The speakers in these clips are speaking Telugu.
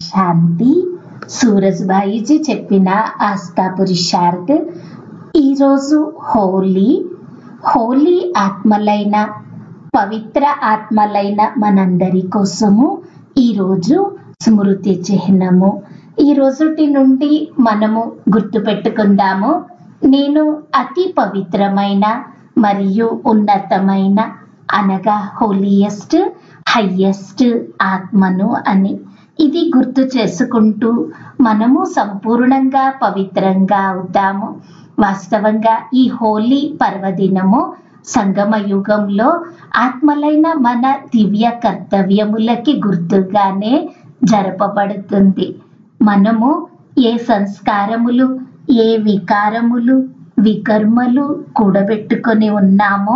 శాంతి సూరజ్బాయిజీ చెప్పిన ఆస్థా పురుషార్థ్ ఈరోజు హోలీ హోలీ ఆత్మలైన పవిత్ర ఆత్మలైన మనందరి కోసము ఈరోజు స్మృతి చిహ్నము ఈ రోజుటి నుండి మనము గుర్తుపెట్టుకుందాము నేను అతి పవిత్రమైన మరియు ఉన్నతమైన అనగా హోలియెస్ట్ హయ్యెస్ట్ ఆత్మను అని ఇది గుర్తు చేసుకుంటూ మనము సంపూర్ణంగా పవిత్రంగా అవుతాము వాస్తవంగా ఈ హోలీ పర్వదినము సంగమ యుగంలో ఆత్మలైన మన దివ్య కర్తవ్యములకి గుర్తుగానే జరపబడుతుంది మనము ఏ సంస్కారములు ఏ వికారములు వికర్మలు కూడబెట్టుకొని ఉన్నామో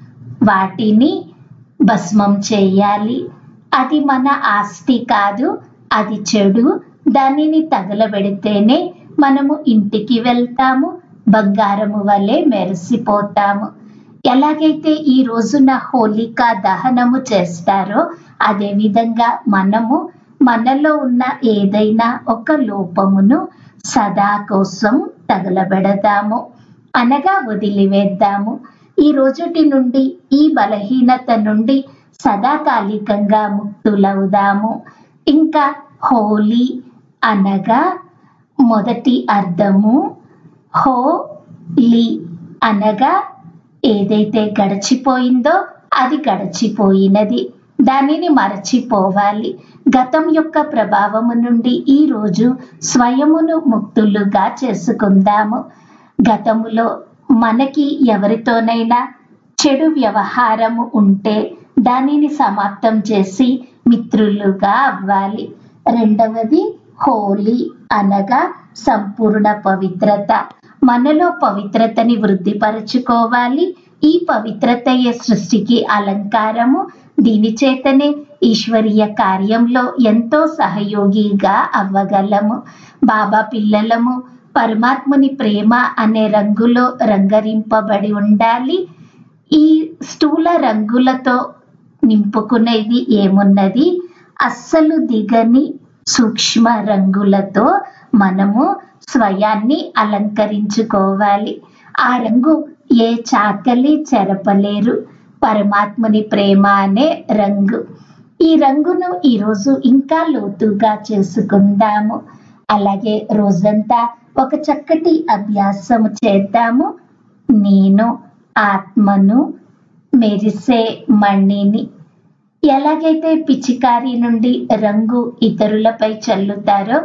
వాటిని భస్మం చేయాలి అది మన ఆస్తి కాదు అది చెడు దానిని తగలబెడితేనే మనము ఇంటికి వెళ్తాము బంగారము వలె మెరిసిపోతాము ఎలాగైతే ఈ రోజున హోలికా దహనము చేస్తారో అదే విధంగా మనము మనలో ఉన్న ఏదైనా ఒక లోపమును సదా కోసం తగలబెడదాము అనగా వదిలివేద్దాము ఈ రోజుటి నుండి ఈ బలహీనత నుండి సదాకాలికంగా ముక్తులవుదాము ఇంకా హోలీ అనగా మొదటి అర్థము హో లీ అనగా ఏదైతే గడిచిపోయిందో అది గడిచిపోయినది దానిని మరచిపోవాలి గతం యొక్క ప్రభావము నుండి ఈ రోజు స్వయమును ముక్తులుగా చేసుకుందాము గతములో మనకి ఎవరితోనైనా చెడు వ్యవహారము ఉంటే దానిని సమాప్తం చేసి మిత్రులుగా అవ్వాలి రెండవది హోలీ అనగా సంపూర్ణ పవిత్రత మనలో పవిత్రతని వృద్ధిపరచుకోవాలి ఈ పవిత్రతయే సృష్టికి అలంకారము దీని చేతనే ఈశ్వరీయ కార్యంలో ఎంతో సహయోగిగా అవ్వగలము బాబా పిల్లలము పరమాత్ముని ప్రేమ అనే రంగులో రంగరింపబడి ఉండాలి ఈ స్థూల రంగులతో నింపుకునేది ఏమున్నది అస్సలు దిగని సూక్ష్మ రంగులతో మనము స్వయాన్ని అలంకరించుకోవాలి ఆ రంగు ఏ చాకలి చెరపలేరు పరమాత్ముని ప్రేమ అనే రంగు ఈ రంగును ఈరోజు ఇంకా లోతుగా చేసుకుందాము అలాగే రోజంతా ఒక చక్కటి అభ్యాసము చేద్దాము నేను ఆత్మను మెరిసే మణిని ఎలాగైతే పిచికారి నుండి రంగు ఇతరులపై చల్లుతారో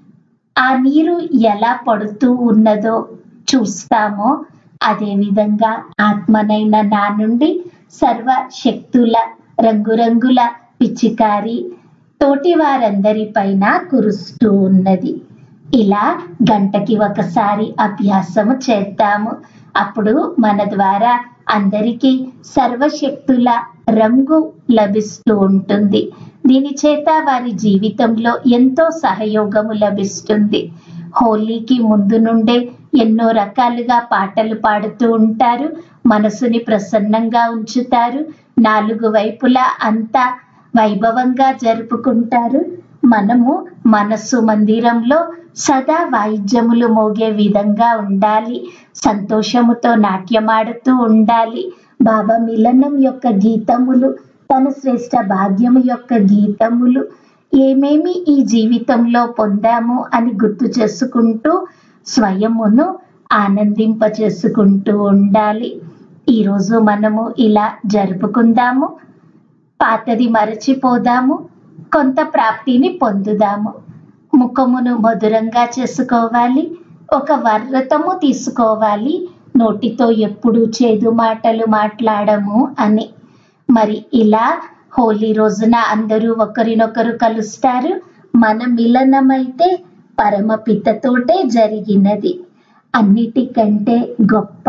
ఆ నీరు ఎలా పడుతూ ఉన్నదో చూస్తామో అదేవిధంగా ఆత్మనైన నా నుండి సర్వ శక్తుల రంగురంగుల పిచికారి తోటి వారందరి పైన కురుస్తూ ఉన్నది ఇలా గంటకి ఒకసారి అభ్యాసము చేద్దాము అప్పుడు మన ద్వారా అందరికీ సర్వశక్తుల రంగు లభిస్తూ ఉంటుంది దీని చేత వారి జీవితంలో ఎంతో సహయోగము లభిస్తుంది హోలీకి ముందు నుండే ఎన్నో రకాలుగా పాటలు పాడుతూ ఉంటారు మనసుని ప్రసన్నంగా ఉంచుతారు నాలుగు వైపులా అంతా వైభవంగా జరుపుకుంటారు మనము మనస్సు మందిరంలో సదా వాయిద్యములు మోగే విధంగా ఉండాలి సంతోషముతో నాట్యమాడుతూ ఉండాలి బాబా మిలనం యొక్క గీతములు తన శ్రేష్ట భాగ్యము యొక్క గీతములు ఏమేమి ఈ జీవితంలో పొందాము అని గుర్తు చేసుకుంటూ స్వయమును ఆనందింప చేసుకుంటూ ఉండాలి ఈరోజు మనము ఇలా జరుపుకుందాము పాతది మరచిపోదాము కొంత ప్రాప్తిని పొందుదాము ముఖమును మధురంగా చేసుకోవాలి ఒక వర్రతము తీసుకోవాలి నోటితో ఎప్పుడు చేదు మాటలు మాట్లాడము అని మరి ఇలా హోలీ రోజున అందరూ ఒకరినొకరు కలుస్తారు మన మిలనమైతే పరమపితతోటే జరిగినది అన్నిటికంటే గొప్ప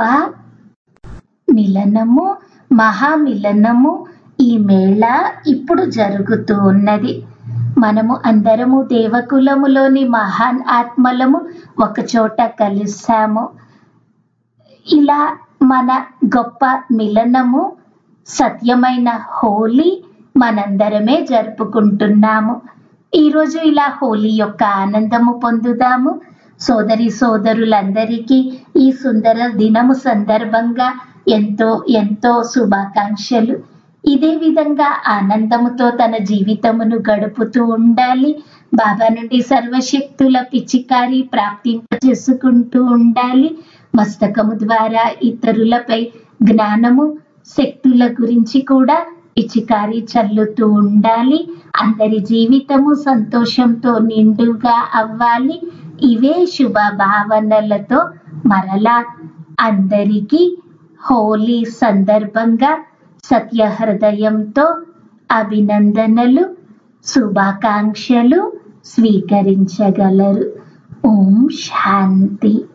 మిలనము మహామిలనము ఈ మేళ ఇప్పుడు జరుగుతూ ఉన్నది మనము అందరము దేవకులములోని మహాన్ ఆత్మలము ఒకచోట కలిసాము ఇలా మన గొప్ప మిలనము సత్యమైన హోలీ మనందరమే జరుపుకుంటున్నాము ఈరోజు ఇలా హోలీ యొక్క ఆనందము పొందుదాము సోదరి సోదరులందరికీ ఈ సుందర దినము సందర్భంగా ఎంతో ఎంతో శుభాకాంక్షలు ఇదే విధంగా ఆనందముతో తన జీవితమును గడుపుతూ ఉండాలి బాబా నుండి సర్వశక్తుల పిచికారి ప్రాప్తింప చేసుకుంటూ ఉండాలి మస్తకము ద్వారా ఇతరులపై జ్ఞానము శక్తుల గురించి కూడా పిచికారి చల్లుతూ ఉండాలి అందరి జీవితము సంతోషంతో నిండుగా అవ్వాలి ఇవే శుభ భావనలతో మరలా అందరికీ హోలీ సందర్భంగా సత్య హృదయంతో అభినందనలు శుభాకాంక్షలు స్వీకరించగలరు ఓం శాంతి